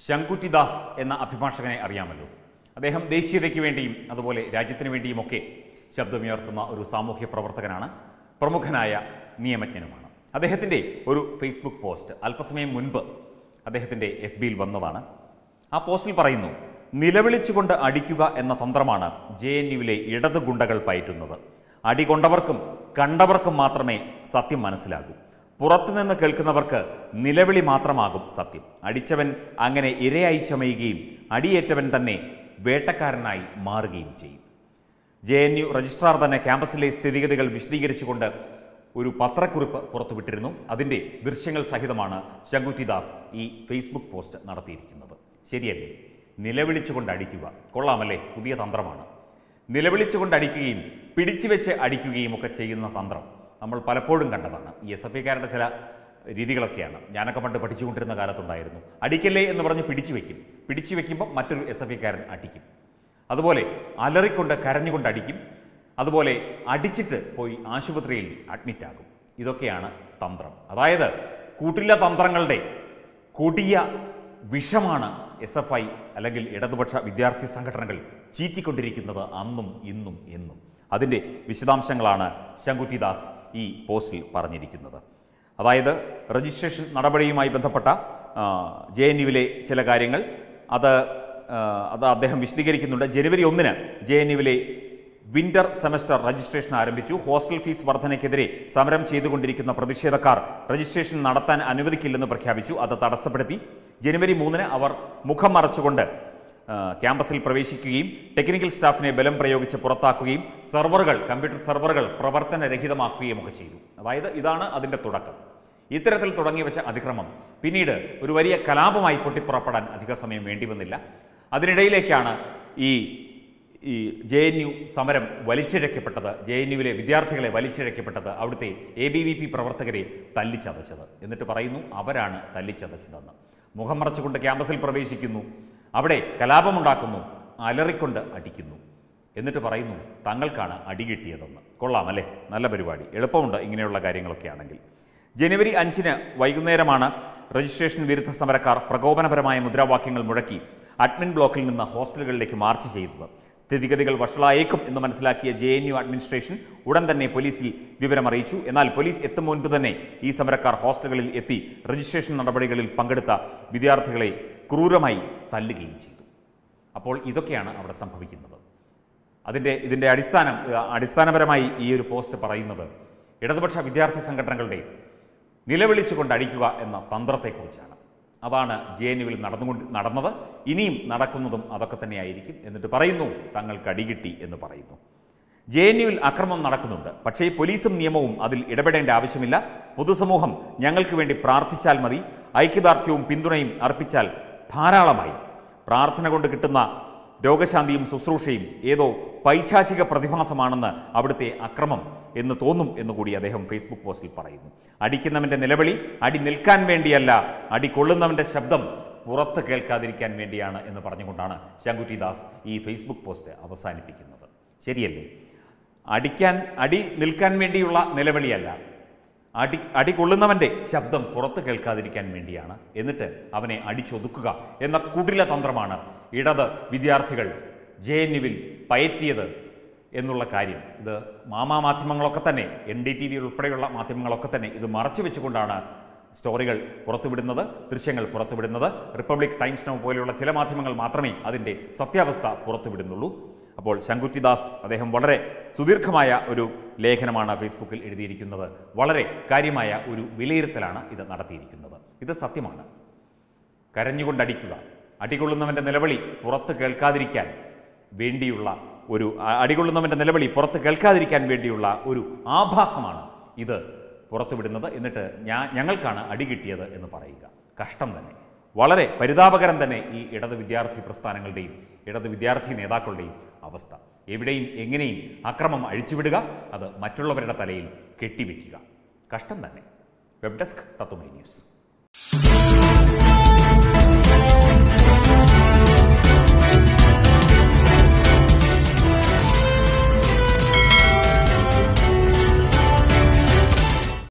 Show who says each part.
Speaker 1: ശങ്കുറ്റിദാസ് എന്ന അഭിഭാഷകനെ അറിയാമല്ലോ അദ്ദേഹം ദേശീയതയ്ക്ക് വേണ്ടിയും അതുപോലെ രാജ്യത്തിന് വേണ്ടിയുമൊക്കെ ശബ്ദമുയർത്തുന്ന ഒരു സാമൂഹ്യ പ്രവർത്തകനാണ് പ്രമുഖനായ നിയമജ്ഞനുമാണ് അദ്ദേഹത്തിൻ്റെ ഒരു ഫേസ്ബുക്ക് പോസ്റ്റ് അല്പസമയം മുൻപ് അദ്ദേഹത്തിൻ്റെ എഫ് ബിയിൽ വന്നതാണ് ആ പോസ്റ്റിൽ പറയുന്നു നിലവിളിച്ചുകൊണ്ട് അടിക്കുക എന്ന തന്ത്രമാണ് ജെ എൻ യുവിലെ ഇടത് ഗുണ്ടകൾ പയറ്റുന്നത് അടി കൊണ്ടവർക്കും കണ്ടവർക്കും മാത്രമേ സത്യം മനസ്സിലാകൂ പുറത്തുനിന്ന് കേൾക്കുന്നവർക്ക് നിലവിളി മാത്രമാകും സത്യം അടിച്ചവൻ അങ്ങനെ ഇരയായി ചമയുകയും അടിയേറ്റവൻ തന്നെ വേട്ടക്കാരനായി മാറുകയും ചെയ്യും ജെ എൻ യു രജിസ്ട്രാർ തന്നെ ക്യാമ്പസിലെ സ്ഥിതിഗതികൾ വിശദീകരിച്ചുകൊണ്ട് ഒരു പത്രക്കുറിപ്പ് പുറത്തുവിട്ടിരുന്നു അതിൻ്റെ ദൃശ്യങ്ങൾ സഹിതമാണ് ശങ്കുറ്റിദാസ് ഈ ഫേസ്ബുക്ക് പോസ്റ്റ് നടത്തിയിരിക്കുന്നത് ശരിയല്ലേ നിലവിളിച്ചുകൊണ്ട് അടിക്കുക കൊള്ളാമല്ലേ പുതിയ തന്ത്രമാണ് നിലവിളിച്ചുകൊണ്ട് അടിക്കുകയും പിടിച്ചു വെച്ച് അടിക്കുകയും ഒക്കെ ചെയ്യുന്ന തന്ത്രം നമ്മൾ പലപ്പോഴും കണ്ടതാണ് ഈ എസ് എഫ് ഐക്കാരുടെ ചില രീതികളൊക്കെയാണ് ഞാനൊക്കെ പണ്ട് പഠിച്ചുകൊണ്ടിരുന്ന കാലത്തുണ്ടായിരുന്നു അടിക്കല്ലേ എന്ന് പറഞ്ഞ് പിടിച്ചു വെക്കും പിടിച്ചു വെക്കുമ്പോൾ മറ്റൊരു എസ് എഫ് ഐക്കാരൻ അടിക്കും അതുപോലെ അലറിക്കൊണ്ട് കരഞ്ഞുകൊണ്ട് അടിക്കും അതുപോലെ അടിച്ചിട്ട് പോയി ആശുപത്രിയിൽ അഡ്മിറ്റ് ആകും ഇതൊക്കെയാണ് തന്ത്രം അതായത് കൂട്ടില്ല തന്ത്രങ്ങളുടെ കൊടിയ വിഷമാണ് എസ് എഫ് ഐ അല്ലെങ്കിൽ ഇടതുപക്ഷ വിദ്യാർത്ഥി സംഘടനകൾ ചീറ്റിക്കൊണ്ടിരിക്കുന്നത് അന്നും ഇന്നും എന്നും അതിൻ്റെ വിശദാംശങ്ങളാണ് ശങ്കുറ്റിദാസ് ഈ പോസ്റ്റിൽ പറഞ്ഞിരിക്കുന്നത് അതായത് രജിസ്ട്രേഷൻ നടപടിയുമായി ബന്ധപ്പെട്ട ജെ എൻ യുവിലെ ചില കാര്യങ്ങൾ അത് ആ, അത് അദ്ദേഹം വിശദീകരിക്കുന്നുണ്ട് ജനുവരി ഒന്നിന് ജെ എൻ യുവിലെ വിന്റർ സെമസ്റ്റർ രജിസ്ട്രേഷൻ ആരംഭിച്ചു ഹോസ്റ്റൽ ഫീസ് വർധനയ്ക്കെതിരെ സമരം ചെയ്തുകൊണ്ടിരിക്കുന്ന പ്രതിഷേധക്കാർ രജിസ്ട്രേഷൻ നടത്താൻ അനുവദിക്കില്ലെന്ന് പ്രഖ്യാപിച്ചു അത് തടസ്സപ്പെടുത്തി ജനുവരി മൂന്നിന് അവർ മുഖം മറച്ചുകൊണ്ട് ആ, ക്യാമ്പസിൽ പ്രവേശിക്കുകയും ടെക്നിക്കൽ സ്റ്റാഫിനെ ബലം പ്രയോഗിച്ച് പുറത്താക്കുകയും സെർവറുകൾ കമ്പ്യൂട്ടർ സെർവറുകൾ പ്രവർത്തനരഹിതമാക്കുകയും ഒക്കെ ചെയ്തു അതായത് ഇതാണ് അതിൻ്റെ തുടക്കം ഇത്തരത്തിൽ തുടങ്ങി വെച്ച അതിക്രമം പിന്നീട് ഒരു വലിയ കലാപമായി പൊട്ടിപ്പുറപ്പെടാൻ അധിക സമയം വേണ്ടി വന്നില്ല അതിനിടയിലേക്കാണ് ഈ ഈ ജെ എൻ യു സമരം വലിച്ചിഴക്കപ്പെട്ടത് ജെ എൻ യുവിലെ വിദ്യാർത്ഥികളെ വലിച്ചിഴക്കപ്പെട്ടത് അവിടുത്തെ എ ബി വി പി പ്രവർത്തകരെ തല്ലിച്ചതച്ചത് എന്നിട്ട് പറയുന്നു അവരാണ് തല്ലിച്ചതച്ചതെന്ന് മുഖം മറച്ചുകൊണ്ട് ക്യാമ്പസിൽ പ്രവേശിക്കുന്നു അവിടെ കലാപമുണ്ടാക്കുന്നു അലറിക്കൊണ്ട് അടിക്കുന്നു എന്നിട്ട് പറയുന്നു തങ്ങൾക്കാണ് അടി കിട്ടിയതെന്ന് കൊള്ളാം അല്ലേ നല്ല പരിപാടി എളുപ്പമുണ്ട് ഇങ്ങനെയുള്ള കാര്യങ്ങളൊക്കെ ആണെങ്കിൽ ജനുവരി അഞ്ചിന് വൈകുന്നേരമാണ് രജിസ്ട്രേഷൻ വിരുദ്ധ സമരക്കാർ പ്രകോപനപരമായ മുദ്രാവാക്യങ്ങൾ മുഴക്കി അഡ്മിൻ ബ്ലോക്കിൽ നിന്ന് ഹോസ്റ്റലുകളിലേക്ക് മാർച്ച് ചെയ്തത് സ്ഥിതിഗതികൾ വഷളായേക്കും എന്ന് മനസ്സിലാക്കിയ ജെ എൻ യു അഡ്മിനിസ്ട്രേഷൻ ഉടൻ തന്നെ പോലീസിൽ വിവരമറിയിച്ചു എന്നാൽ പോലീസ് എത്തും മുൻപ് തന്നെ ഈ സമരക്കാർ ഹോസ്റ്റലുകളിൽ എത്തി രജിസ്ട്രേഷൻ നടപടികളിൽ പങ്കെടുത്ത വിദ്യാർത്ഥികളെ ക്രൂരമായി തല്ലുകയും ചെയ്തു അപ്പോൾ ഇതൊക്കെയാണ് അവിടെ സംഭവിക്കുന്നത് അതിൻ്റെ ഇതിൻ്റെ അടിസ്ഥാനം ആ, അടിസ്ഥാനപരമായി ഈ ഒരു പോസ്റ്റ് പറയുന്നത് ഇടതുപക്ഷ വിദ്യാർത്ഥി സംഘടനകളുടെ നിലവിളിച്ചുകൊണ്ട് അടിക്കുക എന്ന തന്ത്രത്തെക്കുറിച്ചാണ് അതാണ് ജെ എൻ യുവിൽ നടന്നുകൊണ്ട് നടന്നത് ഇനിയും നടക്കുന്നതും അതൊക്കെ തന്നെയായിരിക്കും എന്നിട്ട് പറയുന്നു തങ്ങൾക്ക് അടികിട്ടി എന്ന് പറയുന്നു ജെ എൻ യുവിൽ അക്രമം നടക്കുന്നുണ്ട് പക്ഷേ പോലീസും നിയമവും അതിൽ ഇടപെടേണ്ട ആവശ്യമില്ല പൊതുസമൂഹം ഞങ്ങൾക്ക് വേണ്ടി പ്രാർത്ഥിച്ചാൽ മതി ഐക്യദാർഢ്യവും പിന്തുണയും അർപ്പിച്ചാൽ ധാരാളമായി പ്രാർത്ഥന കൊണ്ട് കിട്ടുന്ന രോഗശാന്തിയും ശുശ്രൂഷയും ഏതോ പൈശാചിക പ്രതിഭാസമാണെന്ന് അവിടുത്തെ അക്രമം എന്ന് തോന്നും എന്നുകൂടി അദ്ദേഹം ഫേസ്ബുക്ക് പോസ്റ്റിൽ പറയുന്നു അടിക്കുന്നവൻ്റെ നിലവിളി അടി നിൽക്കാൻ വേണ്ടിയല്ല അടി കൊള്ളുന്നവൻ്റെ ശബ്ദം പുറത്ത് കേൾക്കാതിരിക്കാൻ വേണ്ടിയാണ് എന്ന് പറഞ്ഞുകൊണ്ടാണ് ശങ്കുറ്റി ദാസ് ഈ ഫേസ്ബുക്ക് പോസ്റ്റ് അവസാനിപ്പിക്കുന്നത് ശരിയല്ലേ അടിക്കാൻ അടി നിൽക്കാൻ വേണ്ടിയുള്ള നിലവിളിയല്ല അടി അടി കൊള്ളുന്നവൻ്റെ ശബ്ദം പുറത്ത് കേൾക്കാതിരിക്കാൻ വേണ്ടിയാണ് എന്നിട്ട് അവനെ അടിച്ചൊതുക്കുക എന്ന കുടില തന്ത്രമാണ് ഇടത് വിദ്യാർത്ഥികൾ ജെ എൻ യുവിൽ പയറ്റിയത് എന്നുള്ള കാര്യം ഇത് മാമാ മാധ്യമങ്ങളൊക്കെ തന്നെ എൻ ഡി ടി വി ഉൾപ്പെടെയുള്ള മാധ്യമങ്ങളൊക്കെ തന്നെ ഇത് മറച്ചു വെച്ചുകൊണ്ടാണ് സ്റ്റോറികൾ പുറത്തുവിടുന്നത് ദൃശ്യങ്ങൾ പുറത്തുവിടുന്നത് റിപ്പബ്ലിക് ടൈംസ് നൗ പോലെയുള്ള ചില മാധ്യമങ്ങൾ മാത്രമേ അതിൻ്റെ സത്യാവസ്ഥ പുറത്തുവിടുന്നുള്ളൂ അപ്പോൾ ശങ്കുറ്റിദാസ് അദ്ദേഹം വളരെ സുദീർഘമായ ഒരു ലേഖനമാണ് ഫേസ്ബുക്കിൽ എഴുതിയിരിക്കുന്നത് വളരെ കാര്യമായ ഒരു വിലയിരുത്തലാണ് ഇത് നടത്തിയിരിക്കുന്നത് ഇത് സത്യമാണ് കരഞ്ഞുകൊണ്ടടിക്കുക അടികൊള്ളുന്നവൻ്റെ നിലവിളി പുറത്ത് കേൾക്കാതിരിക്കാൻ വേണ്ടിയുള്ള ഒരു അ- അടികൊള്ളുന്നവൻ്റെ നിലവിളി പുറത്ത് കേൾക്കാതിരിക്കാൻ വേണ്ടിയുള്ള ഒരു ആഭാസമാണ് ഇത് പുറത്തുവിടുന്നത് എന്നിട്ട് ഞാ ഞങ്ങൾക്കാണ് അടി കിട്ടിയത് എന്ന് പറയുക കഷ്ടം തന്നെ വളരെ പരിതാപകരം തന്നെ ഈ ഇടത് വിദ്യാർത്ഥി പ്രസ്ഥാനങ്ങളുടെയും ഇടത് വിദ്യാർത്ഥി നേതാക്കളുടെയും അവസ്ഥ എവിടെയും എങ്ങനെയും അക്രമം അഴിച്ചുവിടുക അത് മറ്റുള്ളവരുടെ തലയിൽ കെട്ടിവെക്കുക കഷ്ടം തന്നെ വെബ് ഡെസ്ക് തത്വമൈ ന്യൂസ്